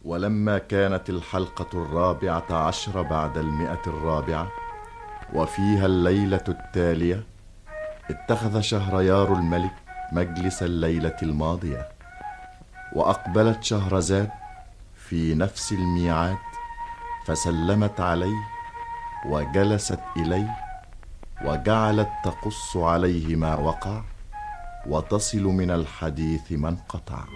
ولما كانت الحلقة الرابعة عشر بعد المئة الرابعة وفيها الليلة التالية اتخذ شهريار الملك مجلس الليلة الماضية وأقبلت شهرزاد في نفس الميعاد فسلمت عليه وجلست إليه وجعلت تقص عليه ما وقع وتصل من الحديث ما انقطع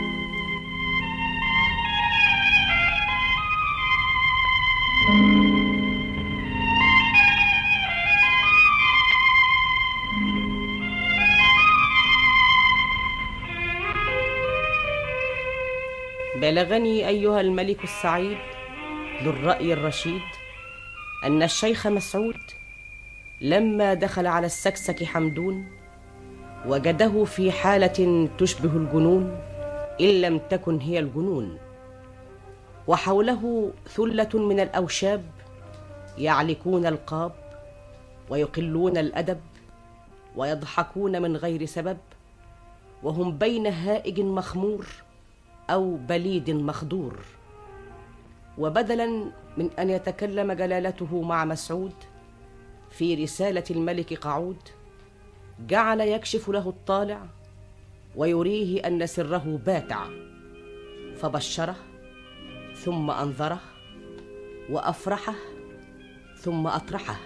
بلغني ايها الملك السعيد ذو الراي الرشيد ان الشيخ مسعود لما دخل على السكسك حمدون وجده في حاله تشبه الجنون ان لم تكن هي الجنون وحوله ثله من الاوشاب يعلكون القاب ويقلون الادب ويضحكون من غير سبب وهم بين هائج مخمور او بليد مخدور وبدلا من ان يتكلم جلالته مع مسعود في رساله الملك قعود جعل يكشف له الطالع ويريه ان سره باتع فبشره ثم انظره وافرحه ثم اطرحه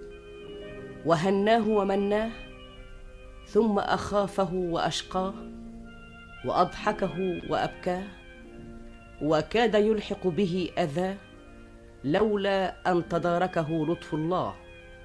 وهناه ومناه ثم اخافه واشقاه واضحكه وابكاه وكاد يلحق به اذاه لولا ان تداركه لطف الله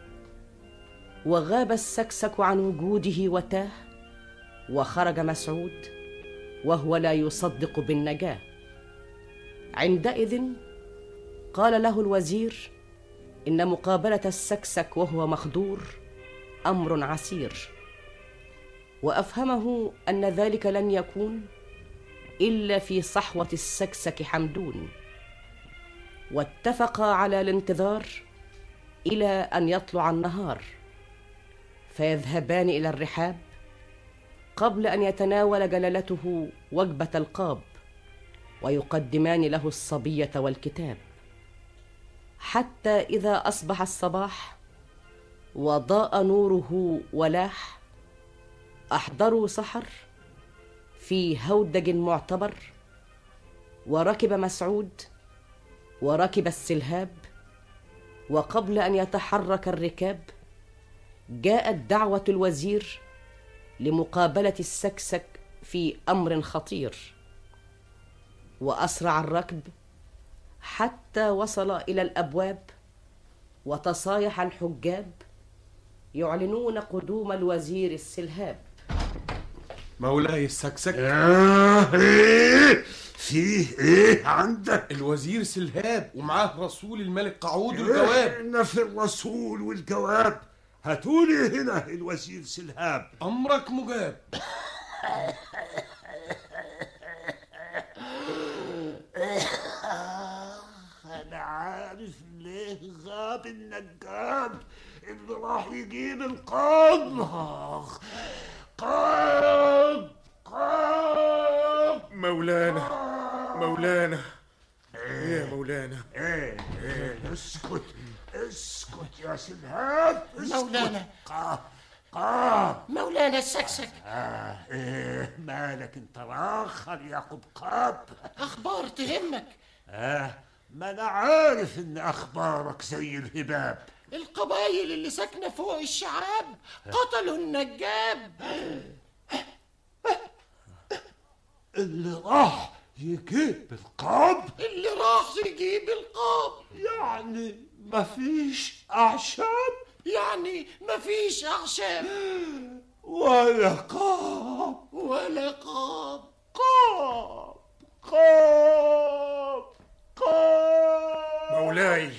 وغاب السكسك عن وجوده وتاه وخرج مسعود وهو لا يصدق بالنجاه عندئذ قال له الوزير ان مقابله السكسك وهو مخدور امر عسير وافهمه ان ذلك لن يكون الا في صحوه السكسك حمدون واتفقا على الانتظار الى ان يطلع النهار فيذهبان الى الرحاب قبل ان يتناول جلالته وجبه القاب ويقدمان له الصبيه والكتاب حتى اذا اصبح الصباح وضاء نوره ولاح احضروا سحر في هودج معتبر وركب مسعود وركب السلهاب وقبل ان يتحرك الركاب جاءت دعوه الوزير لمقابله السكسك في امر خطير واسرع الركب حتى وصل الى الابواب وتصايح الحجاب يعلنون قدوم الوزير السلهاب مولاي السكسك آه ايه فيه ايه عندك الوزير سلهاب ومعاه رسول الملك قعود والجواب احنا في الرسول والجواب هاتولي هنا الوزير سلهاب امرك مجاب انا عارف ليه غاب النجاب اللي راح يجيب القاض قاض قاض مولانا مولانا يا مولانا ايه ايه اسكت اسكت يا سلهاب اسكت مولانا. قاض قاض مولانا السكسك آه ايه مالك انت راخر يا قبقاب أخبار تهمك آه ما انا عارف ان اخبارك زي الهباب القبايل اللي ساكنة فوق الشعاب قتلوا النجاب اللي راح يجيب القاب اللي راح يجيب القاب يعني مفيش اعشاب يعني مفيش أعشاب ولا قاب ولا قاب قاب قاب قاب مولاي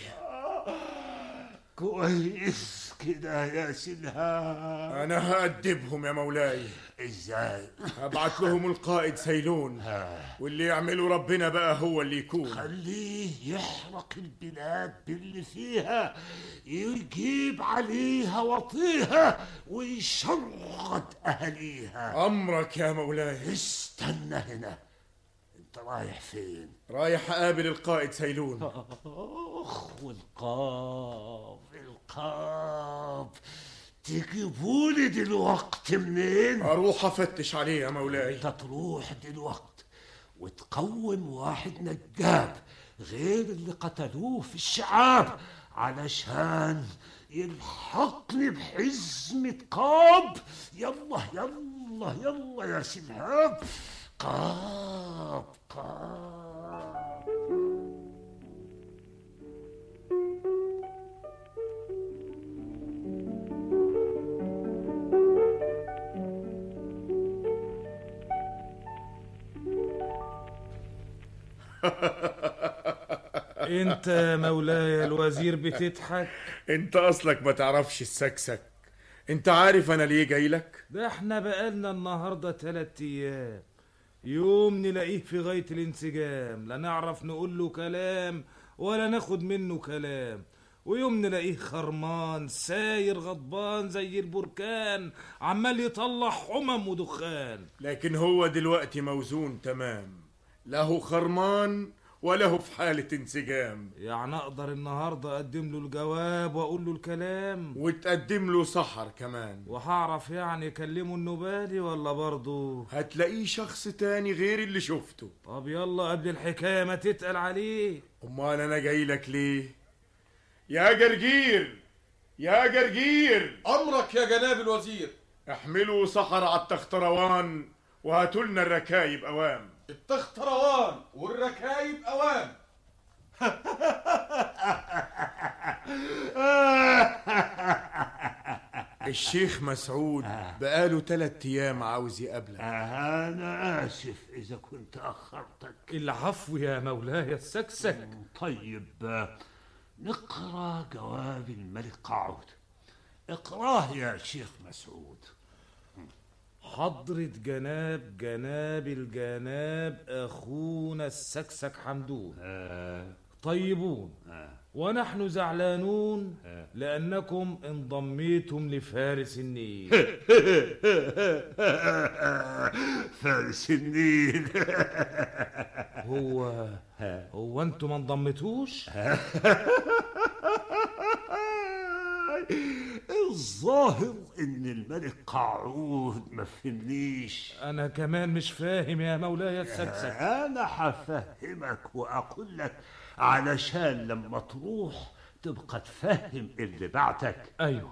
كويس كده يا سلهاب انا هأدبهم يا مولاي ازاي هبعت لهم القائد سيلون واللي يعمله ربنا بقى هو اللي يكون خليه يحرق البلاد باللي فيها يجيب عليها وطيها ويشرد أهليها امرك يا مولاي استنى هنا انت انت رايح فين رايح اقابل القائد سيلون اخ والقاف القاف تجيبولي دلوقتي منين اروح افتش عليه يا مولاي انت تروح دلوقتي وتقوم واحد نجاب غير اللي قتلوه في الشعاب علشان يلحقني بحزمة قاب يلا يلا يلا يا سلهاب قاب قاب انت يا مولاي الوزير بتضحك انت اصلك ما تعرفش السكسك انت عارف انا ليه جاي لك ده احنا بقالنا النهارده تلات ايام يوم نلاقيه في غاية الانسجام لا نعرف نقول له كلام ولا ناخد منه كلام ويوم نلاقيه خرمان ساير غضبان زي البركان عمال يطلع حمم ودخان لكن هو دلوقتي موزون تمام له خرمان وله في حالة انسجام يعني اقدر النهارده اقدم له الجواب واقول له الكلام وتقدم له سحر كمان وهعرف يعني اكلمه النبالي ولا برضه هتلاقيه شخص تاني غير اللي شفته طب يلا قبل الحكايه ما تتقل عليه امال انا جاي لك ليه يا جرجير يا جرجير أمرك يا جناب الوزير احملوا سحر على التختروان وهاتوا لنا الركايب اوام التختروان والركايب أوام الشيخ مسعود بقاله تلات ايام عاوز يقابلك أنا آسف إذا كنت أخرتك العفو يا مولاي السكسك طيب نقرأ جواب الملك قعود اقراه يا شيخ مسعود حضرة جناب جناب الجناب أخونا السكسك حمدون طيبون ونحن زعلانون لأنكم انضميتم لفارس النيل فارس النيل هو هو انتم ما انضمتوش الظاهر ان الملك قعود ما فهمنيش انا كمان مش فاهم يا مولاي السكسك انا حفهمك واقول لك علشان لما تروح تبقى تفهم اللي بعتك ايوه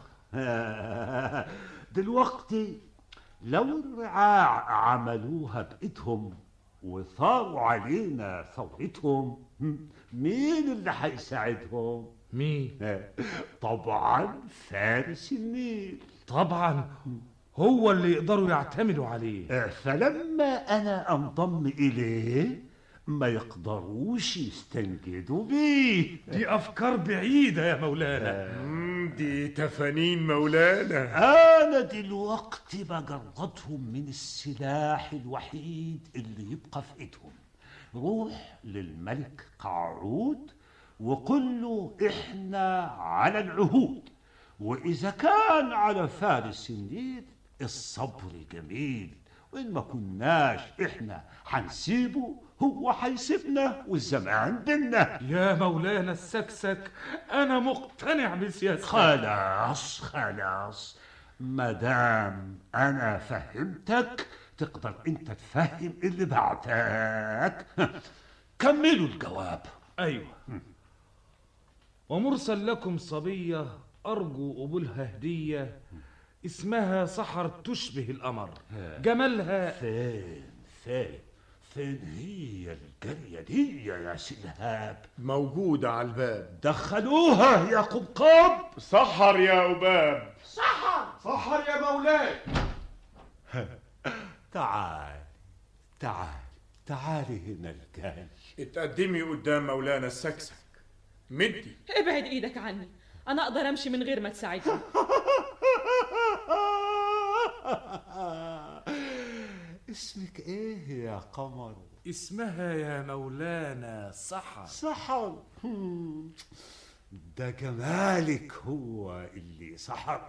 دلوقتي لو الرعاع عملوها بإيدهم وثاروا علينا ثورتهم مين اللي هيساعدهم؟ مين طبعا فارس النيل طبعا هو اللي يقدروا يعتمدوا عليه فلما أنا أنضم إليه ما يقدروش يستنجدوا بيه دي افكار بعيده يا مولانا مم، دي تفانين مولانا أنا دلوقتي بجردهم من السلاح الوحيد اللي يبقى في إيدهم روح للملك قعود وقل له إحنا على العهود وإذا كان على فارس النيل الصبر جميل وإن ما كناش إحنا حنسيبه هو حيسيبنا والزمان بينا يا مولانا السكسك انا مقتنع بسياستك خلاص خلاص مدام انا فهمتك تقدر انت تفهم اللي بعتك كملوا الجواب ايوه ومرسل لكم صبيه ارجو قبولها هديه اسمها سحر تشبه القمر جمالها فين فين فين هي الجارية دي يا سلهاب موجودة على الباب دخلوها يا قبقاب سحر يا أباب سحر يا مولاي تعال تعال تعالي هنا الجاي اتقدمي قدام مولانا السكسك مدي ابعد ايدك عني انا اقدر امشي من غير ما تساعدني اسمك ايه يا قمر اسمها يا مولانا سحر سحر هم. ده جمالك هو اللي سحر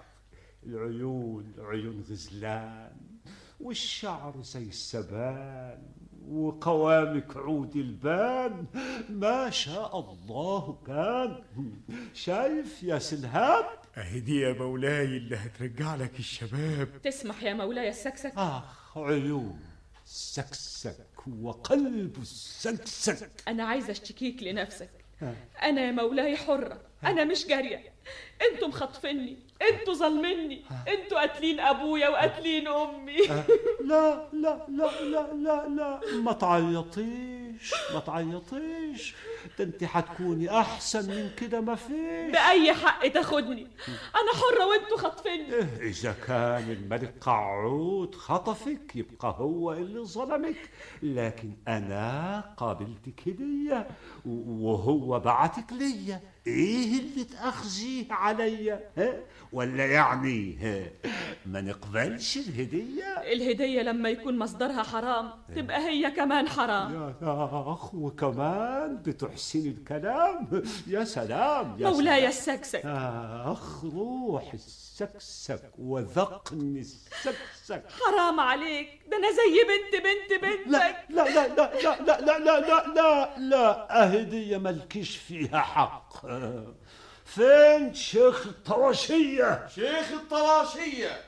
العيون عيون غزلان والشعر زي السبان وقوامك عود البان ما شاء الله كان شايف يا سلهاب اهي دي يا مولاي اللي هترجع لك الشباب تسمح يا مولاي السكسك اخ عيون سكسك وقلب السكسك انا عايزه اشتكيك لنفسك انا يا مولاي حره انا مش جاريه انتوا مخطفيني انتوا ظالميني انتوا قاتلين ابويا وقاتلين امي لا لا لا لا لا لا ما تعيطيش ما تعيطيش ده انت حتكوني احسن من كده ما فيش باي حق تاخدني انا حره وانتوا خاطفيني إذا كان الملك قعود خطفك يبقى هو اللي ظلمك لكن أنا قابلتك هدية و- وهو بعتك ليا إيه اللي تأخذيه عليا ها؟ ولا يعني ها؟ ما نقبلش الهدية الهديه لما يكون مصدرها حرام تبقى هي كمان حرام يا أخ وكمان بتحسن الكلام يا سلام يا مولاي سلام. السكسك آخ روح السكسك وذقني السكسك حرام عليك ده انا زي بنت بنت بنتك لا لا لا لا لا لا لا لا لا لا لا أهدية ملكيش فيها حق فين شيخ الطرشية شيخ الطراشية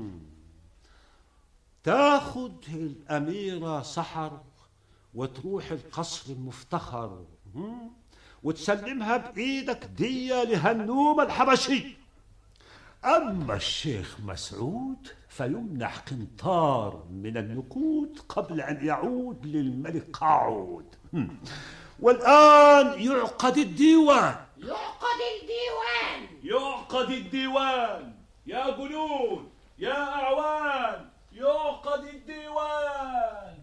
تاخد الأميرة سحر وتروح القصر المفتخر هم؟ وتسلمها بإيدك دية لهنوم الحبشي أما الشيخ مسعود فيمنح قنطار من النقود قبل أن يعود للملك قعود هم. والآن يعقد الديوان يعقد الديوان يعقد الديوان يا جنود يا أعوان يعقد الديوان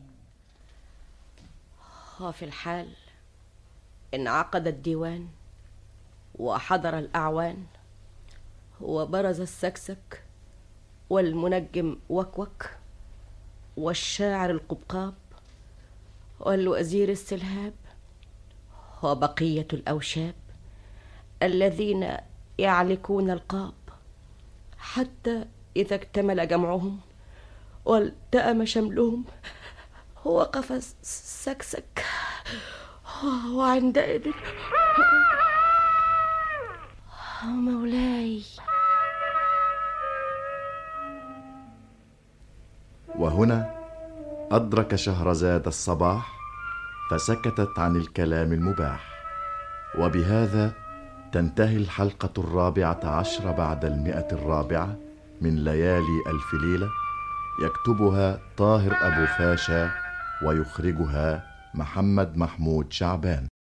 وفي الحال انعقد الديوان وحضر الأعوان وبرز السكسك والمنجم وكوك والشاعر القبقاب والوزير السلهاب وبقية الأوشاب الذين يعلكون القاب حتى إذا اكتمل جمعهم والتأم شملهم وقف السكسك وعندئذ مولاي وهنا أدرك شهرزاد الصباح فسكتت عن الكلام المباح وبهذا تنتهي الحلقة الرابعة عشر بعد المئة الرابعة من ليالي ألف ليلة يكتبها طاهر أبو فاشا ويخرجها محمد محمود شعبان